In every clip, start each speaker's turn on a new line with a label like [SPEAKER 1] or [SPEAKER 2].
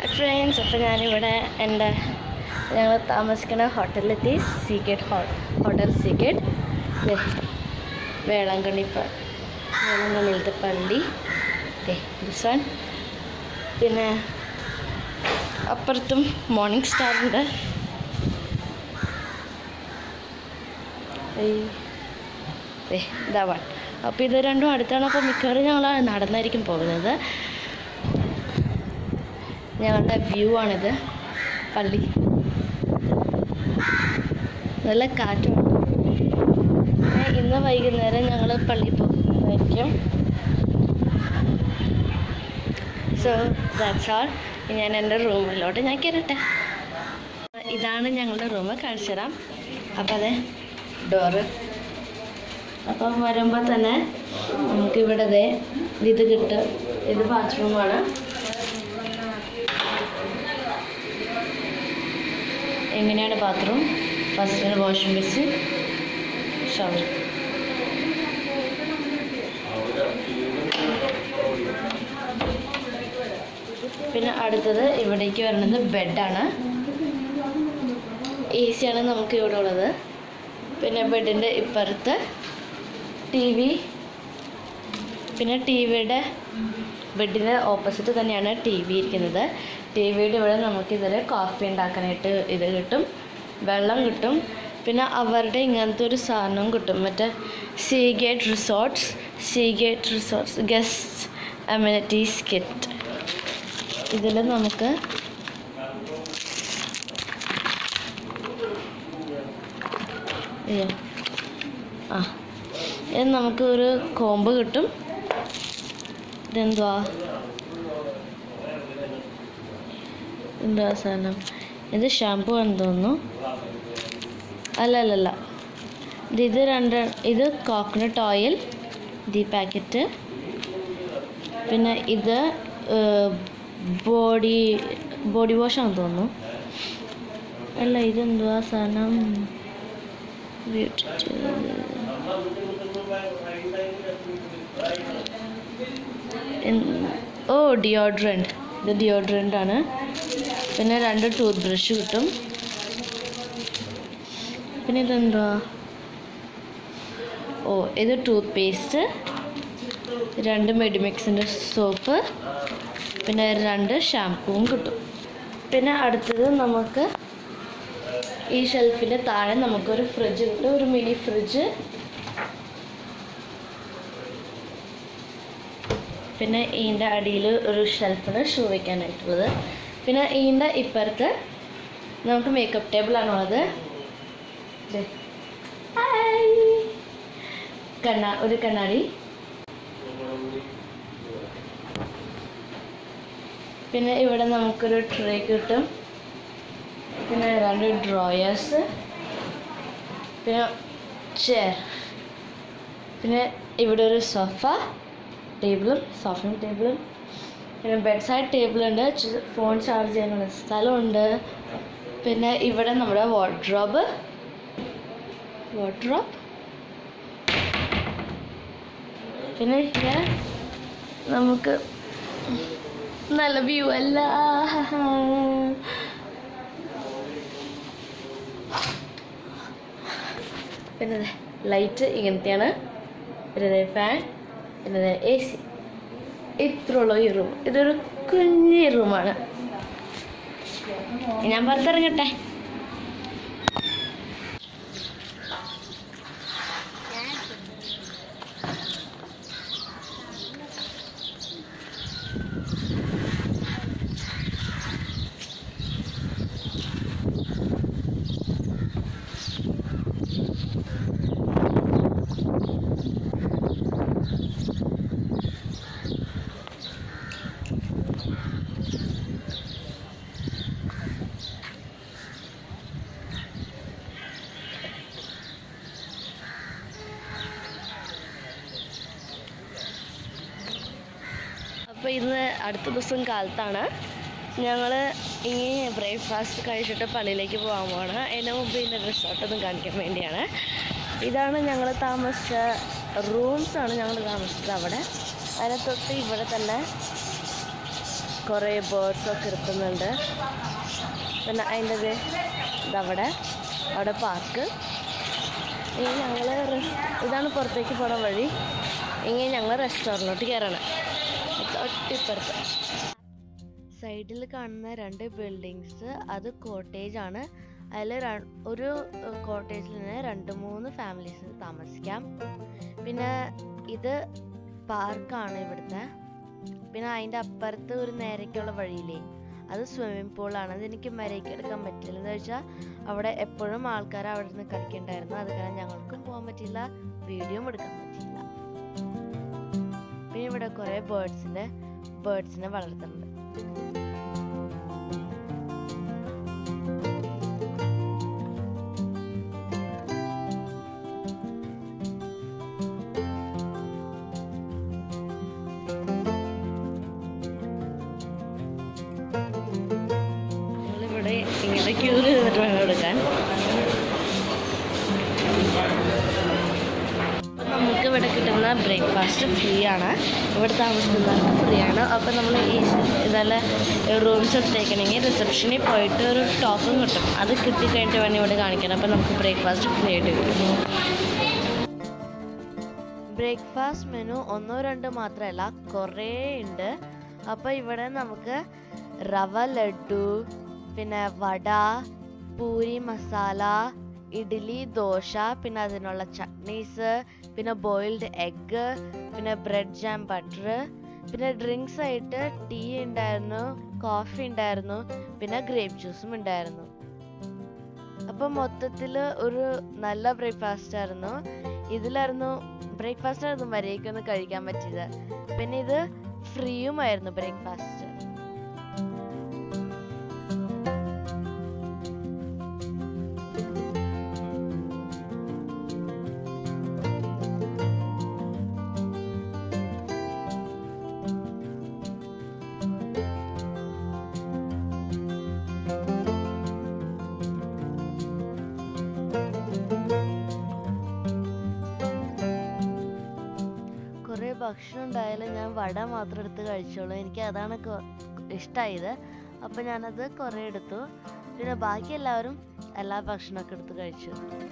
[SPEAKER 1] Hi friends അപ്പോൾ ഞാനിവിടെ എൻ്റെ ഞങ്ങൾ താമസിക്കുന്ന ഹോട്ടലിലെത്തി സീഗേറ്റ് ഹോ ഹോട്ടൽ സീഗേറ്റ് വേളാങ്കണ്ണി പ- വേളാങ്കണ്ണിയിലത്തെ പള്ളി ദിസ് വൺ പിന്നെ അപ്പുറത്തും മോർണിംഗ് സ്റ്റാർ ഉണ്ട് ഇതാ വൺ അപ്പോൾ ഇത് രണ്ടും അടുത്താണ് അപ്പോൾ മിക്കവാറും ഞങ്ങൾ നടന്നായിരിക്കും പോകുന്നത് ഞങ്ങളുടെ വ്യൂ ആണിത് പള്ളി നല്ല കാറ്റുണ്ട് പിന്നെ ഇന്ന് വൈകുന്നേരം ഞങ്ങൾ പള്ളി പോകുന്നതായിരിക്കും സോ ദാറ്റ്സ് ആൾ ഞാൻ എൻ്റെ റൂമിലോട്ട് ഞാൻ കയറട്ടെ ഇതാണ് ഞങ്ങളുടെ റൂം കാണിച്ചു തരാം അപ്പോൾ അതെ ഡോറ് അപ്പം വരുമ്പോൾ തന്നെ നമുക്കിവിടെ ദേ ഇത് കിട്ടും ഇത് ബാത്റൂമാണ് എങ്ങനെയാണ് bathroom first washing basin shower പിന്നെ അടുത്തത് ഇവിടേക്ക് വരുന്നത് ബെഡാണ് എ സിയാണ് നമുക്ക് ഇവിടെ ഉള്ളത് പിന്നെ ബെഡിൻ്റെ ഇപ്പുറത്ത് ടി വി പിന്നെ ടി വിയുടെ ബെഡിൻ്റെ ഓപ്പോസിറ്റ് തന്നെയാണ് ടി വി ഇരിക്കുന്നത് ടി വിയുടെ ഇവിടെ നമുക്കിതിൽ കോഫി ഉണ്ടാക്കാനായിട്ട് ഇത് കിട്ടും വെള്ളം കിട്ടും പിന്നെ അവരുടെ ഇങ്ങനത്തെ ഒരു സാധനവും കിട്ടും മറ്റേ Seagate resorts Seagate resorts guest amenities kit ഇതിൽ നമുക്ക് അയ്യോ ആ ഇത് നമുക്ക് ഒരു കോമ്പ് കിട്ടും ഇതെന്തുവാ എന്തുവാ സാധനം ഇത് ഷാമ്പു ആണെന്ന് തോന്നുന്നു അല്ല അല്ല അല്ല ഇത് ഇത് രണ്ട് ഇത് കോക്കനട്ട് ഓയിൽ ഇത് ഈ പാക്കറ്റ് പിന്നെ ഇത് ബോഡി ബോഡി വാഷാണെന്ന് തോന്നുന്നു അല്ല ഇതെന്തുവാ സാധനം ബ്യൂട്ടി ഓ ഡിയോഡ്രൻറ്റ് ഇത് ഡിയോഡ്രൻ്റ് ആണ് പിന്നെ രണ്ട് ടൂത്ത് ബ്രഷ് കിട്ടും പിന്നെ ഇതെന്തുവാ ഓ ഇത് ടൂത്ത് പേസ്റ്റ് രണ്ട് മെഡിമിക്സിൻ്റെ സോപ്പ് പിന്നെ രണ്ട് ഷാമ്പൂവും കിട്ടും പിന്നെ അടുത്തത് നമുക്ക് ഈ ഷെൽഫിൻ്റെ താഴെ നമുക്കൊരു ഫ്രിഡ്ജ് കിട്ടും ഒരു മിനി ഫ്രിഡ്ജ് പിന്നെ ഇതിൻ്റെ അടിയിൽ ഒരു ഷെൽഫാണ് ഷൂ വയ്ക്കാനായിട്ടുള്ളത് പിന്നെ ഇതിൻ്റെ ഇപ്പുറത്ത് നമുക്ക് മേക്കപ്പ് ടേബിളാണുള്ളത് ദേ. ഹായ്. കണ്ണാ ഒരു കണ്ണാടി പിന്നെ ഇവിടെ നമുക്കൊരു ട്രേ കിട്ടും പിന്നെ രണ്ട് ഡ്രോയേഴ്സ് പിന്നെ ചെയർ പിന്നെ ഇവിടെ ഒരു സോഫ ടേബിളും സോഫയും ടേബിളും പിന്നെ ബെഡ് സൈഡ് ടേബിളുണ്ട് ഫോൺ ചാർജ് ചെയ്യാനുള്ള സ്ഥലമുണ്ട് പിന്നെ ഇവിടെ നമ്മുടെ വാർഡ്രോബ് വാർഡ്രോബ് പിന്നെ ഇവിടെ നമുക്ക് നല്ല വ്യൂ അല്ല പിന്നെ ലൈറ്റ് ഇങ്ങനത്തെയാണ് പിന്നെ ഫാൻ പിന്നെ എ സി ഇത്രയുള്ള ഈ റൂം ഇതൊരു കുഞ്ഞി റൂമാണ് ഞാൻ പുറത്തിറങ്ങട്ടെ അപ്പോൾ ഇന്ന് അടുത്ത ദിവസം കാലത്താണ് ഞങ്ങൾ ഇനി ബ്രേക്ക്ഫാസ്റ്റ് കഴിച്ചിട്ട് പള്ളിയിലേക്ക് പോകാൻ പോവാണ് അതിന് മുമ്പ് ഇതിൻ്റെ റിസോർട്ടൊന്നും കാണിക്കാൻ വേണ്ടിയാണ് ഇതാണ് ഞങ്ങൾ താമസിച്ച റൂംസാണ് ഞങ്ങൾ താമസിച്ചത് അവിടെ അതിനെ തൊട്ട് ഇവിടെ തന്നെ കുറേ ബേർഡ്സൊക്കെ ഇരുത്തുന്നുണ്ട് പിന്നെ അതിൻ്റെ ഇതവിടെ അവിടെ പാർക്ക് ഇനി ഞങ്ങൾ ഇതാണ് പുറത്തേക്ക് പോണ വഴി ഇനി ഞങ്ങൾ റെസ്റ്റോറൻറ്റിലോട്ട് കയറണം തൊട്ടിപ്പുറത്ത് സൈഡിൽ കാണുന്ന രണ്ട് ബിൽഡിങ്സ് അത് കോട്ടേജ് ആണ് അതിൽ ഒരു കോട്ടേജിൽ തന്നെ രണ്ട് മൂന്ന് ഫാമിലീസ് താമസിക്കാം പിന്നെ ഇത് പാർക്കാണ് ഇവിടുത്തെ പിന്നെ അതിൻ്റെ അപ്പുറത്ത് ഒരു നേരേക്കുള്ള വഴിയില്ലേ അത് സ്വിമ്മിംഗ് പൂളാണ് അത് എനിക്ക് മരയ്ക്ക് എടുക്കാൻ പറ്റില്ല എന്ന് വെച്ചാൽ അവിടെ എപ്പോഴും ആൾക്കാർ അവിടെ നിന്ന് കളിക്കണ്ടായിരുന്നു അത് കാരണം ഞങ്ങൾക്കും പോകാൻ പറ്റില്ല വീഡിയോയും എടുക്കാൻ പറ്റില്ല പിന്നെ ഇവിടെ കുറേ ബേർഡ്സിൻ്റെ ബേർഡ്സിനെ വളർത്തുന്നുണ്ട് ഞങ്ങളിവിടെ ഇങ്ങനെ ക്യൂ നിന്നിട്ട് വേണം എടുക്കാൻ നമുക്ക് ഇവിടെ കിട്ടുന്ന ബ്രേക്ക്ഫാസ്റ്റ് ഫ്രീ ആണ് ഇവിടെ താമസിക്കുന്നവർക്ക് ഫ്രീ ആണ് അപ്പോൾ നമ്മൾ ഈ ഇതെല്ലാം റൂംസ് എടുത്തേക്കണമെങ്കിൽ റിസപ്ഷനിൽ പോയിട്ട് ഒരു ടോക്കൺ കിട്ടും അത് കിട്ടിക്കഴിഞ്ഞിട്ട് വേണം ഇവിടെ കാണിക്കണം അപ്പോൾ നമുക്ക് ബ്രേക്ക്ഫാസ്റ്റ് ഫ്രീ ആയിട്ട് കിട്ടും ബ്രേക്ക്ഫാസ്റ്റ് മെനു ഒന്നോ രണ്ടോ മാത്രമല്ല കുറേ ഉണ്ട് അപ്പോൾ ഇവിടെ നമുക്ക് റവ ലഡു പിന്നെ വട പൂരി മസാല ഇഡ്ഡലി ദോശ പിന്നെ അതിനുള്ള ചട്നീസ് പിന്നെ ബോയിൽഡ് എഗ്ഗ് പിന്നെ ബ്രെഡ് ജാം ബട്ടർ പിന്നെ ഡ്രിങ്ക്സ് ആയിട്ട് ടീ ഉണ്ടായിരുന്നു കോഫി ഉണ്ടായിരുന്നു പിന്നെ ഗ്രേപ്പ് ജ്യൂസും ഉണ്ടായിരുന്നു അപ്പോൾ മൊത്തത്തിൽ ഒരു നല്ല ബ്രേക്ക്ഫാസ്റ്റ് ആയിരുന്നു ഇതിലായിരുന്നു ബ്രേക്ക്ഫാസ്റ്റ് ആയിരുന്നു വരേക്കൊന്നും കഴിക്കാൻ പറ്റിയത് പിന്നെ ഇത് ഫ്രീയുമായിരുന്നു ബ്രേക്ക്ഫാസ്റ്റ് കുറേ ഭക്ഷണം ഉണ്ടായാലും ഞാൻ വട മാത്രം എടുത്ത് കഴിച്ചോളൂ എനിക്ക് അതാണ് കൊ- ഇഷ്ടായത് അപ്പം ഞാനത് കുറേ എടുത്തു പിന്നെ ബാക്കി എല്ലാവരും എല്ലാ ഭക്ഷണമൊക്കെ എടുത്ത് കഴിച്ചു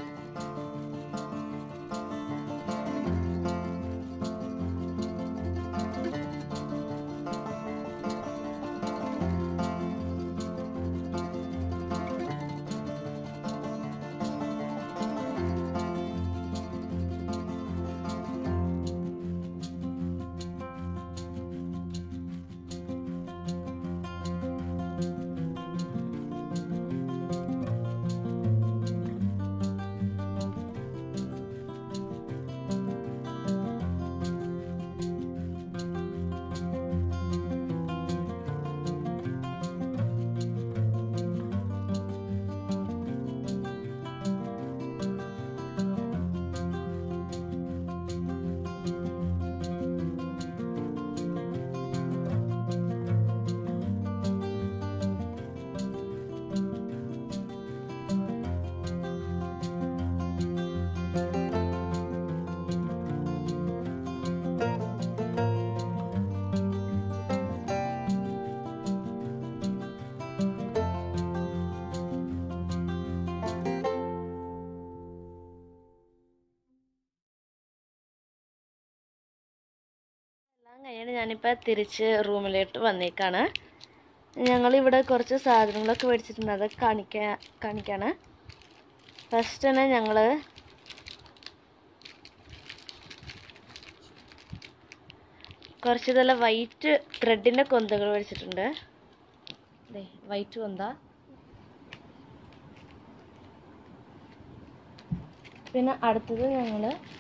[SPEAKER 1] എല്ലാം കഴിഞ്ഞിട്ട് ഞാനിപ്പോൾ തിരിച്ച് റൂമിലോട്ട് വന്നേക്കാണ് ഞങ്ങളിവിടെ കുറച്ച് സാധനങ്ങളൊക്കെ മേടിച്ചിട്ടുണ്ട് അത് കാണിക്കാ കാണിക്കാണ് ഫസ്റ്റ് തന്നെ ഞങ്ങൾ കുറച്ച് ഇതല്ല വൈറ്റ് ത്രെഡിൻ്റെ കൊന്തകൾ മേടിച്ചിട്ടുണ്ട് ദേ വൈറ്റ് കൊന്ത പിന്നെ അടുത്തത് ഞങ്ങൾ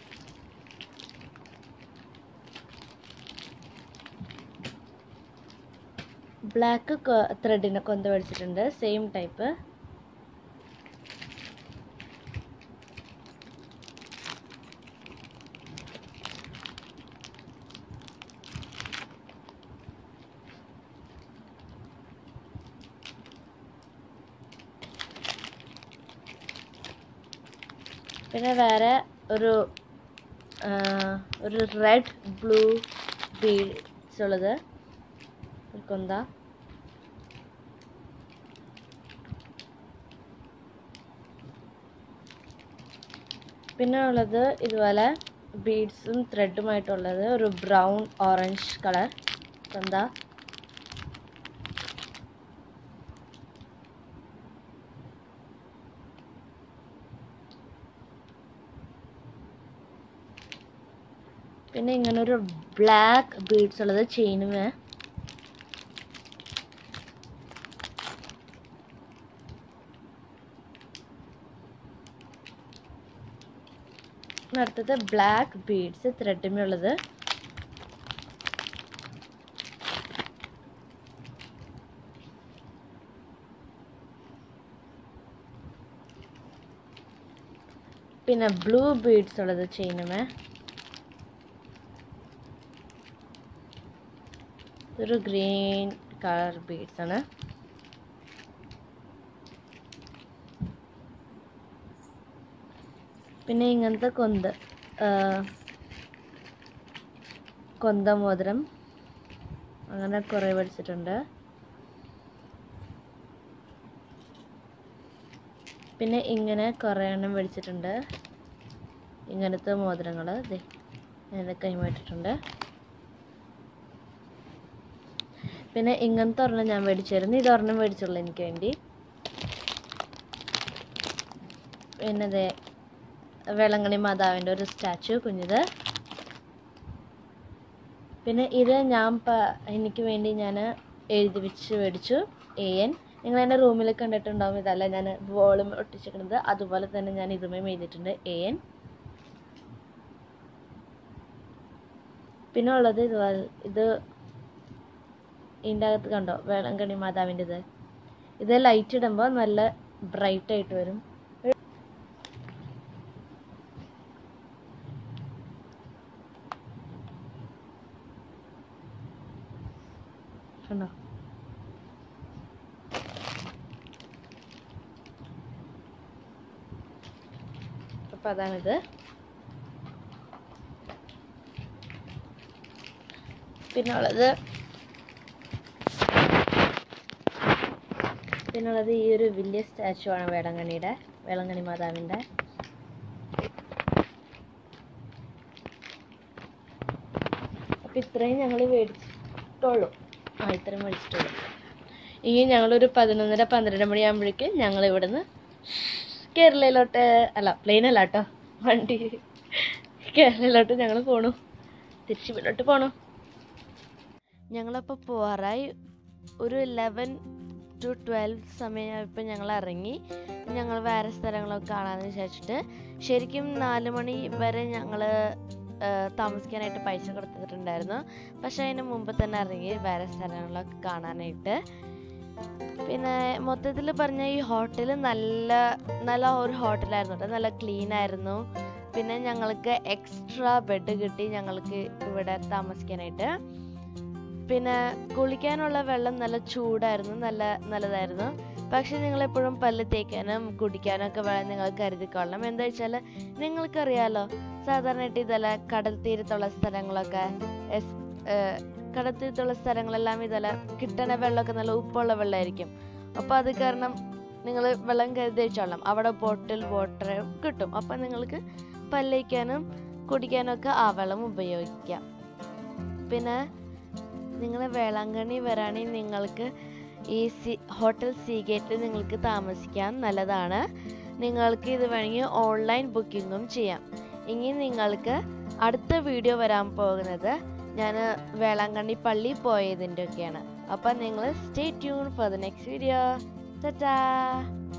[SPEAKER 1] ബ്ലാക്ക് ത്രെഡിനെ കൊന്ത മേടിച്ചിട്ടുണ്ട് സെയിം ടൈപ്പ് പിന്നെ വേറെ ഒരു ആ, ഒരു റെഡ് ബ്ലൂ ബീഡ്സ് ഉള്ളത് ഒരു കൊന്ത പിന്നെ ഉള്ളത് ഇതുപോലെ ബീഡ്സും ത്രെഡുമായിട്ടുള്ളത് ഒരു ബ്രൗൺ ഓറഞ്ച് കളർ എന്താ പിന്നെ ഇങ്ങനെ ഒരു ബ്ലാക്ക് ബീഡ്സ് ഉള്ളത് ചെയിനുമേ അടുത്തത് ബ്ലാക്ക് ബീഡ്സ് ത്രെഡിമുള്ളത് പിന്നെ ബ്ലൂ ബീഡ്സ് ഉള്ളത് ചെയിനുമേ ഇതൊരു ഗ്രീൻ കളർ ബീഡ്സ് ആണ് പിന്നെ ഇങ്ങനത്തെ കൊന്ത ആ, കൊന്ത മോതിരം അങ്ങനെ കുറേ പഠിച്ചിട്ടുണ്ട് പിന്നെ ഇങ്ങനെ കുറേ എണ്ണം മേടിച്ചിട്ടുണ്ട് ഇങ്ങനത്തെ മോതിരങ്ങൾ ദേ ഇങ്ങനെ കൈമാറ്റിട്ടുണ്ട് പിന്നെ ഇങ്ങനത്തെ ഒരെണ്ണം ഞാൻ മേടിച്ചായിരുന്നു ഇത് ഒരെണ്ണം മേടിച്ചുള്ളൂ എനിക്ക് വേണ്ടി പിന്നെ ദേ വേളങ്കണി മാതാവിൻ്റെ ഒരു സ്റ്റാച്ചു കുഞ്ഞിത് പിന്നെ ഇത് ഞാൻ പ- എനിക്ക് വേണ്ടി ഞാൻ എഴുതി വെച്ച് മേടിച്ചു എ എൻ നിങ്ങൾ എൻ്റെ റൂമിൽ കണ്ടിട്ടുണ്ടാവും ഇതല്ല ഞാൻ വോളും ഒട്ടിച്ചിരിക്കുന്നത് അതുപോലെ തന്നെ ഞാൻ ഇതുമേ എഴുതിയിട്ടുണ്ട് എ എൻ പിന്നെ ഉള്ളത് ഇതുപോലെ ഇത് ഇതിൻ്റെ അകത്ത് കണ്ടോ വേളങ്കണി മാതാവിൻ്റെത് ഇത് ലൈറ്റ് ഇടുമ്പോൾ നല്ല ബ്രൈറ്റ് ആയിട്ട് വരും കണ്ടോ അപ്പം അതാണിത് പിന്നെ ഉള്ളത് പിന്നുള്ളത് ഈ ഒരു വലിയ സ്റ്റാച്ചു ആണ് വേളങ്കണ്ണിയുടെ വേളങ്കണ്ണി മാതാവിൻ്റെ അപ്പം ഇത്രയും ഞങ്ങൾ മേടിച്ചിട്ടുള്ളൂ ആ ഇത്രയും മേടിച്ചിട്ടുള്ളൂ ഇനി ഞങ്ങളൊരു പതിനൊന്നര പന്ത്രണ്ട് മണിയാകുമ്പോഴേക്ക് ഞങ്ങൾ ഇവിടുന്ന് കേരളയിലോട്ട് അല്ല പ്ലെയിനല്ല കേട്ടോ വണ്ടി കേരളയിലോട്ട് ഞങ്ങൾ പോണു തിരിച്ച് വീട്ടിലോട്ട് പോണു ഞങ്ങളപ്പോൾ പോവാറായി ഒരു ലെവൻ ടു ട്വൽവ് സമയമായപ്പോൾ ഞങ്ങൾ ഇറങ്ങി ഞങ്ങൾ വേറെ സ്ഥലങ്ങളൊക്കെ കാണാമെന്ന് വിചാരിച്ചിട്ട് ശരിക്കും നാല് മണി വരെ ഞങ്ങൾ താമസിക്കാനായിട്ട് പൈസ കൊടുത്തിട്ടുണ്ടായിരുന്നു പക്ഷെ അതിന് മുമ്പ് തന്നെ ഇറങ്ങി വേറെ സ്ഥലങ്ങളൊക്കെ കാണാനായിട്ട് പിന്നെ മൊത്തത്തിൽ പറഞ്ഞ ഈ ഹോട്ടൽ നല്ല നല്ല ഒരു ഹോട്ടലായിരുന്നു കേട്ടോ നല്ല ക്ലീൻ ആയിരുന്നു പിന്നെ ഞങ്ങൾക്ക് എക്സ്ട്രാ ബെഡ് കിട്ടി ഞങ്ങൾക്ക് ഇവിടെ താമസിക്കാനായിട്ട് പിന്നെ കുളിക്കാനുള്ള വെള്ളം നല്ല ചൂടായിരുന്നു നല്ല നല്ലതായിരുന്നു പക്ഷെ നിങ്ങൾ എപ്പോഴും പല്ല് തേക്കാനും കുടിക്കാനും ഒക്കെ വെള്ളം നിങ്ങൾ കരുതിക്കൊള്ളണം എന്താ വെച്ചാൽ നിങ്ങൾക്കറിയാലോ സാധാരണയായിട്ട് ഇതല്ല കടൽ തീരത്തുള്ള സ്ഥലങ്ങളൊക്കെ എസ് ഏഹ് കടൽ തീരത്തുള്ള സ്ഥലങ്ങളെല്ലാം ഇതല്ല കിട്ടണ വെള്ളമൊക്കെ നല്ല ഉപ്പുള്ള വെള്ളമായിരിക്കും അപ്പോൾ അത് കാരണം നിങ്ങൾ വെള്ളം കരുതി വെച്ചോളാം അവിടെ ബോട്ടിൽ വാട്ടർ കിട്ടും അപ്പം നിങ്ങൾക്ക് പല്ലേക്കാനും കുടിക്കാനൊക്കെ ആ വെള്ളം ഉപയോഗിക്കാം പിന്നെ നിങ്ങൾ വേളാങ്കണ്ണി വരാണെങ്കിൽ നിങ്ങൾക്ക് ഈ സി ഹോട്ടൽ സീഗേറ്റിൽ നിങ്ങൾക്ക് താമസിക്കാൻ നല്ലതാണ് നിങ്ങൾക്ക് ഇത് വേണമെങ്കിൽ ഓൺലൈൻ ബുക്കിങ്ങും ചെയ്യാം ഇനി നിങ്ങൾക്ക് അടുത്ത വീഡിയോ വരാൻ പോകുന്നത് ഞാൻ വേളാങ്കണ്ണി പള്ളി പോയതിൻ്റെ ഒക്കെയാണ് അപ്പം നിങ്ങൾ stay tune for the next video Tata